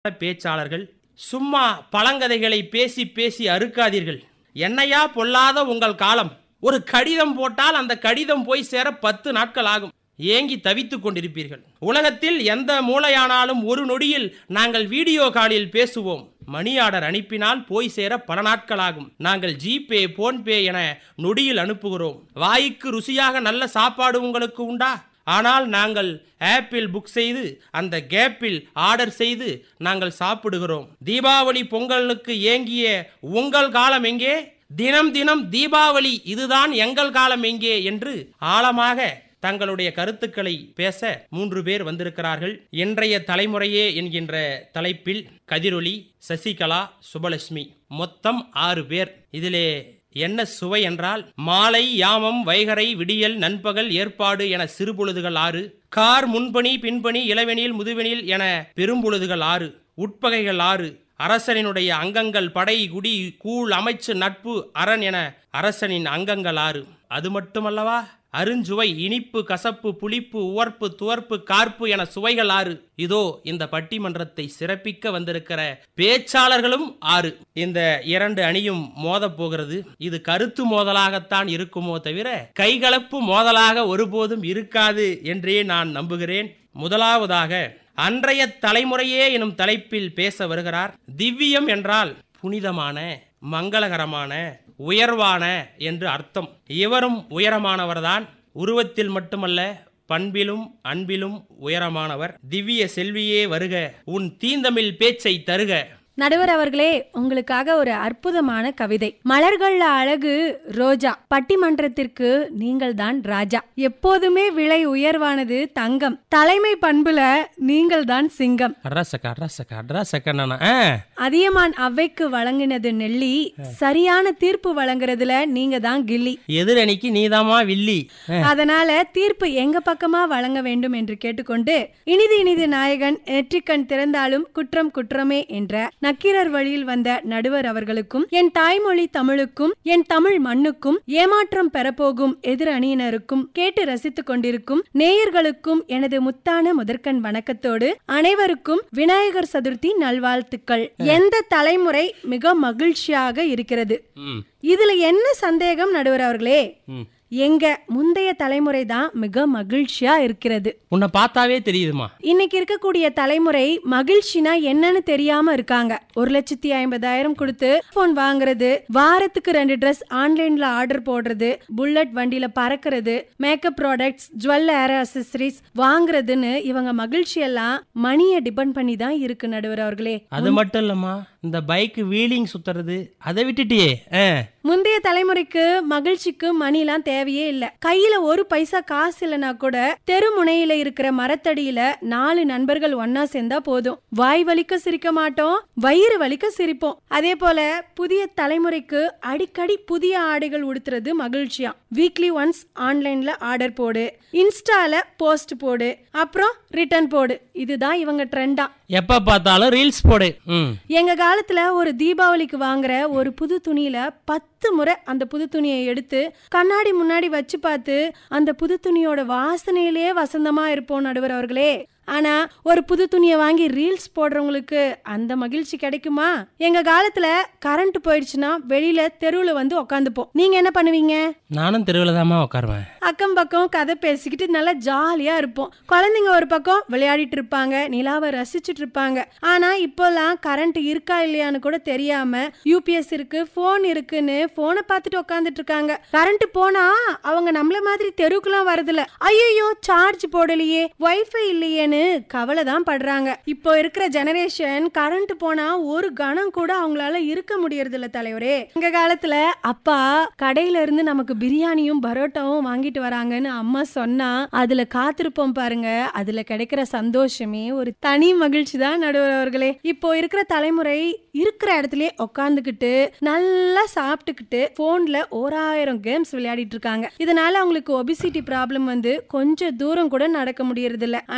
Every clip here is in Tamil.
பேச்சாளர்கள் சும்மா பழங்கதைகளை பேசி பேசி அறுக்காதீர்கள் என்னையா பொல்லாத உங்கள் காலம் ஒரு கடிதம் போட்டால் அந்த கடிதம் போய் சேர பத்து நாட்கள் ஆகும் ஏங்கி தவித்துக் கொண்டிருப்பீர்கள் உலகத்தில் எந்த மூலையானாலும் ஒரு நொடியில் நாங்கள் வீடியோ காலில் பேசுவோம் மணி ஆர்டர் அனுப்பினால் போய் சேர பல நாட்கள் ஆகும் நாங்கள் ஜிபே போன்பே என நொடியில் அனுப்புகிறோம் வாய்க்கு ருசியாக நல்ல சாப்பாடு உங்களுக்கு உண்டா ஆனால் நாங்கள் ஆப்பிள் புக் செய்து அந்த கேப்பில் ஆர்டர் செய்து நாங்கள் சாப்பிடுகிறோம் தீபாவளி பொங்கலுக்கு ஏங்கிய உங்கள் காலம் எங்கே தினம் தினம் தீபாவளி இதுதான் எங்கள் காலம் எங்கே என்று ஆழமாக தங்களுடைய கருத்துக்களை பேச மூன்று பேர் வந்திருக்கிறார்கள் இன்றைய தலைமுறையே என்கின்ற தலைப்பில் கதிரொலி சசிகலா சுபலட்சுமி மொத்தம் ஆறு பேர் இதிலே என்ன சுவை என்றால் மாலை யாமம் வைகரை விடியல் நண்பகல் ஏற்பாடு என சிறுபொழுதுகள் ஆறு கார் முன்பணி பின்பணி இளவெனில் முதுவெனில் என பெரும்பொழுதுகள் ஆறு உட்பகைகள் ஆறு அரசனினுடைய அங்கங்கள் படை குடி கூழ் அமைச்சு நட்பு அரண் என அரசனின் அங்கங்கள் ஆறு அது மட்டுமல்லவா அருஞ்சுவை இனிப்பு கசப்பு புளிப்பு உவர்ப்பு துவர்ப்பு கார்ப்பு என சுவைகள் ஆறு இதோ இந்த பட்டிமன்றத்தை சிறப்பிக்க வந்திருக்கிற பேச்சாளர்களும் ஆறு இந்த இரண்டு அணியும் மோதப் போகிறது இது கருத்து மோதலாகத்தான் இருக்குமோ தவிர கைகலப்பு மோதலாக ஒருபோதும் இருக்காது என்றே நான் நம்புகிறேன் முதலாவதாக அன்றைய தலைமுறையே எனும் தலைப்பில் பேச வருகிறார் திவ்யம் என்றால் புனிதமான மங்களகரமான உயர்வான என்று அர்த்தம் இவரும் உயரமானவர்தான் உருவத்தில் மட்டுமல்ல பண்பிலும் அன்பிலும் உயரமானவர் திவ்ய செல்வியே வருக உன் தீந்தமிழ் பேச்சை தருக நடுவர் அவர்களே உங்களுக்காக ஒரு அற்புதமான கவிதை மலர்கள்ல அழகு ரோஜா பட்டிமன்றத்திற்கு நீங்கள் தான் ராஜா எப்போதுமே விலை உயர்வானது தங்கம் தலைமை பண்புல நீங்கள் தான் சிங்கம் அட்ராசக்க அட்ராசக்க அட்ராசக்க நானா அதியமான் அவ்வைக்கு வழங்கினது நெல்லி சரியான தீர்ப்பு வழங்குறதுல நீங்க தான் கில்லி எதிரணிக்கு நீதாமா வில்லி அதனால தீர்ப்பு எங்க பக்கமா வழங்க வேண்டும் என்று கேட்டுக்கொண்டு இனிது இனிது நாயகன் நெற்றிக்கண் திறந்தாலும் குற்றம் குற்றமே என்ற நக்கீரர் வழியில் வந்த நடுவர் அவர்களுக்கும் என் தாய்மொழி தமிழுக்கும் என் தமிழ் மண்ணுக்கும் ஏமாற்றம் பெறப்போகும் எதிர் அணியினருக்கும் கேட்டு ரசித்துக் கொண்டிருக்கும் நேயர்களுக்கும் எனது முத்தான முதற்கண் வணக்கத்தோடு அனைவருக்கும் விநாயகர் சதுர்த்தி நல்வாழ்த்துக்கள் எந்த தலைமுறை மிக மகிழ்ச்சியாக இருக்கிறது ம் இதுல என்ன சந்தேகம் நடுவர் அவர்களே ம் எங்க முந்தைய தலைமுறை தான் மிக மகிழ்ச்சியா இருக்கிறது உன்னை பார்த்தாவே தெரியுதுமா இன்னைக்கு இருக்கக்கூடிய தலைமுறை மகிழ்ச்சினா என்னன்னு தெரியாம இருக்காங்க ஒரு லட்சத்தி ஐம்பதாயிரம் கொடுத்து போன் வாங்குறது வாரத்துக்கு ரெண்டு ட்ரெஸ் ஆன்லைன்ல ஆர்டர் போடுறது புல்லட் வண்டியில பறக்கிறது makeup products jewellery accessories வாங்குறதுன்னு இவங்க மகிழ்ச்சி எல்லாம் மணியை டிபெண்ட் பண்ணி தான் இருக்கு நடுவர் அவர்களே அது மட்டும் இல்லம்மா இந்த பைக் வீலிங் சுத்துறது அதை விட்டுட்டியே ஆ. முந்தைய தலைமுறைக்கு மகிழ்ச்சிக்கு மணிலாம் தேவையே இல்ல கையில ஒரு பைசா காசு இல்லனா கூட தெரு முனையில இருக்கிற மரத்தடியில நாலு நண்பர்கள் ஒன்னா சேர்ந்தா போதும் வாய் வலிக்க சிரிக்க மாட்டோம் வயிறு வலிக்க சிரிப்போம் அதே போல புதிய தலைமுறைக்கு அடிக்கடி புதிய ஆடைகள் உடுத்துறது மகிழ்ச்சியா வீக்லி ஒன்ஸ் ஆன்லைன்ல ஆர்டர் போடு இன்ஸ்டால போஸ்ட் போடு அப்புறம் ரிட்டர்ன் போடு இதுதான் இவங்க ட்ரெண்டா எப்ப பார்த்தாலும் ரீல்ஸ் போடு ம் எங்க காலத்துல ஒரு தீபாவளிக்கு வாங்குற ஒரு புது துணியில பத்து முறை அந்த புது துணியை எடுத்து கண்ணாடி முன்னாடி வச்சு பார்த்து அந்த புது துணியோட வாசனையிலே வசந்தமா இருப்போம் நடுவர் அவர்களே ஆனா ஒரு புது துணியை வாங்கி ரீல்ஸ் போடுறவங்களுக்கு அந்த மகிழ்ச்சி கிடைக்குமா எங்க காலத்துல கரண்ட் போயிடுச்சுன்னா வெளியில தெருவுல வந்து உக்காந்துப்போம் நீங்க என்ன பண்ணுவீங்க நானும் தெருவில் தாம்மா உட்காருவேன் அக்கம் பக்கம் கதை பேசிக்கிட்டு நல்லா ஜாலியா இருப்போம் குழந்தைங்க ஒரு பக்கம் விளையாடிட்டு இருப்பாங்க நிலாவை ரசிச்சுட்டு இருப்பாங்க ஆனா இப்போல்லாம் கரண்ட் இருக்கா இல்லையான்னு கூட தெரியாம யூபிஎஸ் இருக்கு போன் இருக்குன்னு போனை பார்த்துட்டு உட்காந்துட்டு இருக்காங்க கரண்ட் போனா அவங்க நம்மள மாதிரி தெருவுக்குலாம் வரதில்ல ஐயோ சார்ஜ் போடலையே வைஃபை இல்லையேன்னு கவலை தான் படுறாங்க இப்போ இருக்கிற ஜெனரேஷன் கரண்ட் போனா ஒரு கணம் கூட அவங்களால இருக்க முடியறது இல்ல தலைவரே எங்க காலத்துல அப்பா கடையில இருந்து நமக்கு பிரியாணியும் பரோட்டாவும் வாங்கிட்டு வராங்கன்னு அம்மா சொன்னா அதுல காத்திருப்போம் பாருங்க அதுல கிடைக்கிற சந்தோஷமே ஒரு தனி மகிழ்ச்சி தான் நடுவர் அவர்களே இப்போ இருக்கிற தலைமுறை இருக்கிற இடத்துலயே உட்காந்துக்கிட்டு நல்லா சாப்பிட்டுக்கிட்டு போன்ல ஓராயிரம் கேம்ஸ் விளையாடிட்டு இருக்காங்க இதனால அவங்களுக்கு ஒபிசிட்டி ப்ராப்ளம் வந்து கொஞ்சம் தூரம் கூட நடக்க முடியறது இல்ல ஆனா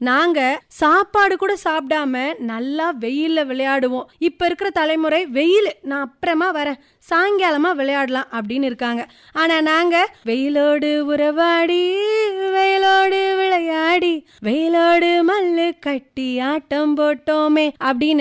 நாங்க சாப்பாடு கூட சாப்பிடாம நல்லா வெயில்ல விளையாடுவோம் இப்ப இருக்கிற தலைமுறை வெயில் நான் அப்புறமா வரேன் சாயங்காலமா விளையாடலாம் அப்படின்னு இருக்காங்க ஆனா நாங்க வெயிலோடு உறவாடி வெயிலோடு விளையாடி வெயிலோடு மல்லு கட்டி ஆட்டம் போட்டோமே அப்படின்னு